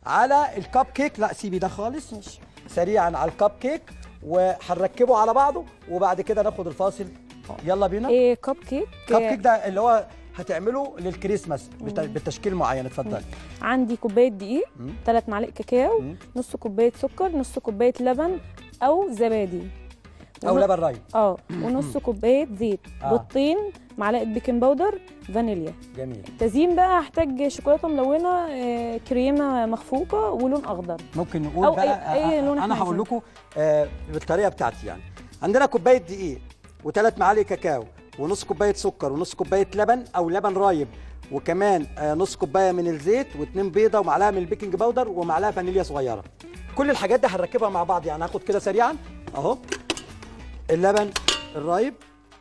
على الكب كيك لا سيبي ده خالص ماشي سريعا على الكب كيك وهنركبه على بعضه وبعد كده ناخد الفاصل يلا بينا ايه كب كيك كب كيك ده اللي هو هتعمله للكريسماس بت- بالتشكيل معين اتفضل عندي كوبايه دقيق مم. ثلاث معالق كاكاو مم. نص كوبايه سكر نص كوبايه لبن او زبادي او ون- لبن راي اه ونص كوبايه زيت آه. بيضتين معلقه بيكنج باودر فانيليا جميل تزيين بقى هحتاج شوكولاته ملونه آه، كريمه مخفوقه ولون اخضر ممكن نقول أو بقى أي- أي لون انا إحنا هقول عايزينه. لكم آه بالطريقه بتاعتي يعني عندنا كوبايه دقيق وثلاث معالق كاكاو ونص كوبايه سكر ونص كوبايه لبن او لبن رايب وكمان آه نص كوبايه من الزيت واثنين بيضه ومعلقه من البيكنج باودر ومعلقه فانيليا صغيره كل الحاجات دي هنركبها مع بعض يعني هاخد كده سريعا اهو اللبن الرايب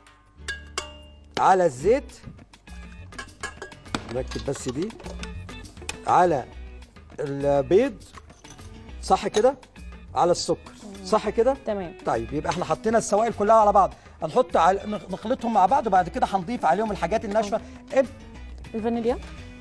على الزيت نركب بس دي على البيض صح كده على السكر صح كده تمام طيب يبقى احنا حطينا السوائل كلها على بعض هنحط على نخلطهم مع بعض وبعد كده هنضيف عليهم الحاجات الناشفه إب... الفانيليا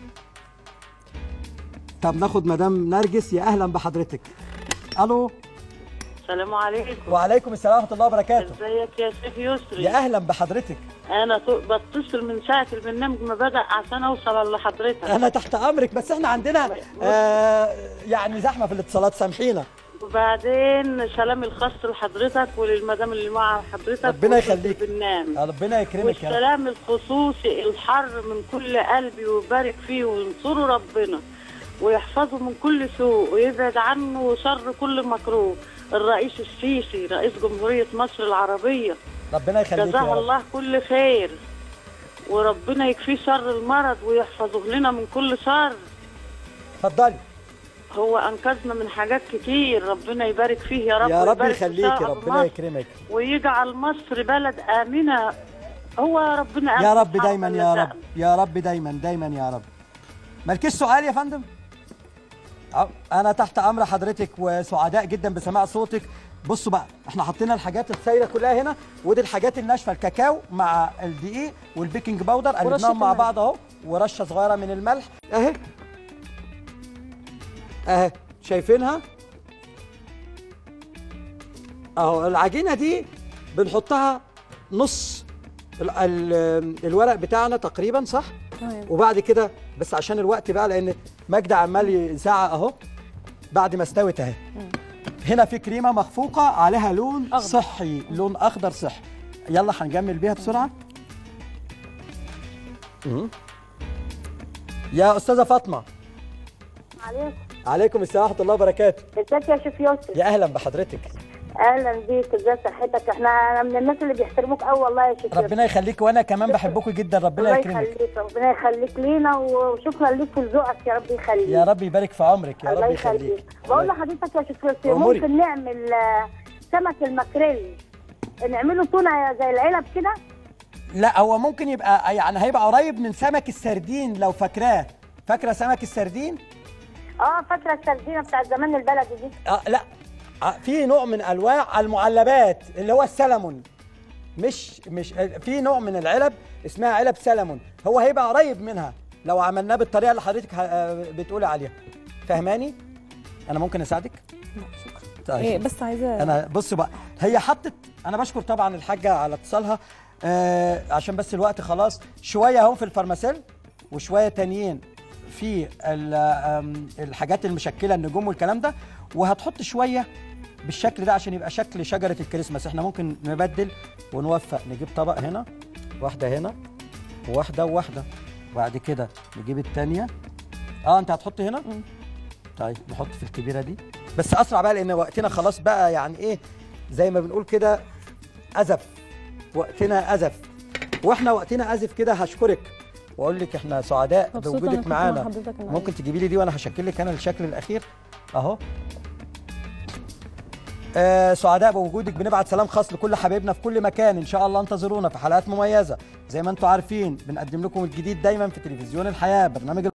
طب ناخد مدام نرجس يا اهلا بحضرتك الو السلام عليكم وعليكم السلام ورحمه الله وبركاته ازيك يا شيخ يسري يا اهلا بحضرتك انا تو- بتصل من ساعه البرنامج ما بدا عشان اوصل لحضرتك انا تحت امرك بس احنا عندنا آه يعني زحمه في الاتصالات سامحينا وبعدين سلام الخاص لحضرتك وللمدام اللي مع حضرتك ربنا وكل يخليك. البرنامج ربنا يكرمك يا رب والسلام الخصوصي الحر من كل قلبي ويبارك فيه وينصره ربنا ويحفظه من كل سوء ويبعد عنه شر كل مكروه الرئيس السيسي رئيس جمهورية مصر العربية ربنا يخليك يا جزاه رب الله كل خير وربنا يكفيه شر المرض ويحفظه لنا من كل شر اتفضلي هو انقذنا من حاجات كتير ربنا يبارك فيه يا رب يا رب ويبارك في يخليكي شعب ربنا مصر يكرمك ويجعل مصر بلد آمنة هو ربنا يا آمن رب سبحانه دايما يا وتعالى. رب يا رب دايما دايما يا رب مالكيش سؤال يا فندم أو- انا تحت امر حضرتك وسعداء جدا بسماع صوتك بصوا بقى احنا حطينا الحاجات السايله كلها هنا ودي الحاجات الناشفه الكاكاو مع الدقيق والبيكنج باودر قلبناهم مع الملح. بعض اهو ورشه صغيره من الملح اهي اهي شايفينها اهو العجينه دي بنحطها نص ال ال الورق بتاعنا تقريبا صح تمام وبعد كده بس عشان الوقت بقى لان مجدي عمال يزعق اهو بعد ما استوت اهي هنا في كريمه مخفوقه عليها لون أخضر. صحي لون اخضر صحي يلا هنجمل بيها بسرعه مم. يا استاذه فاطمه عليكم عليكم السلام ورحمه الله وبركاته ازيك يا شيخ يوسف يا اهلا بحضرتك اهلا بيك ازاي صحتك احنا انا من الناس اللي بيحترموك قوي والله يا شيخ يوسف ربنا يخليك وانا كمان بحبكم جدا ربنا الله يكرمك يخليك ربنا يخليك لينا وشكرا ليك في ذوقك يا رب يخليك يا رب يبارك في عمرك يا الله رب يخليك يخليك بقول لحضرتك يا شيخ يوسف أموري. ممكن نعمل آه، سمك الماكريل نعمله تونه زي العلب كده لا هو ممكن يبقى يعني هيبقى قريب من سمك السردين لو فاكراه فاكره سمك السردين اه فاكره السردينه بتاعت زمان البلدي دي آه لا آه في نوع من انواع المعلبات اللي هو السلمون مش مش في نوع من العلب اسمها علب سلمون هو هيبقى قريب منها لو عملناه بالطريقه اللي حضرتك ه- آه، بتقولي عليها فهماني انا ممكن اساعدك لا شكرا طيب إيه بس عايزه انا بص بقى هي حطت انا بشكر طبعا الحاجه على اتصالها آه عشان بس الوقت خلاص شويه اهو في الفارماسيل وشويه تانيين في ال- آم، الحاجات المشكله النجوم والكلام ده وهتحط شويه بالشكل ده عشان يبقى شكل شجره الكريسماس احنا ممكن نبدل ونوفق نجيب طبق هنا واحده هنا وواحده وواحده وبعد كده نجيب التانيه اه انت هتحط هنا مم. طيب نحط في الكبيره دي بس اسرع بقى لان وقتنا خلاص بقى يعني ايه زي ما بنقول كده ازف وقتنا ازف واحنا وقتنا ازف كده هشكرك واقول لك احنا سعداء مبسوطة إني بوجودك كنت مع معانا حضرتك النهاردة. ممكن تجيبي لي دي وانا هشكل لك انا الشكل الاخير اهو آه سعداء بوجودك بنبعت سلام خاص لكل حبايبنا في كل مكان ان شاء الله انتظرونا في حلقات مميزه زي ما انتم عارفين بنقدم لكم الجديد دايما في تلفزيون الحياه برنامج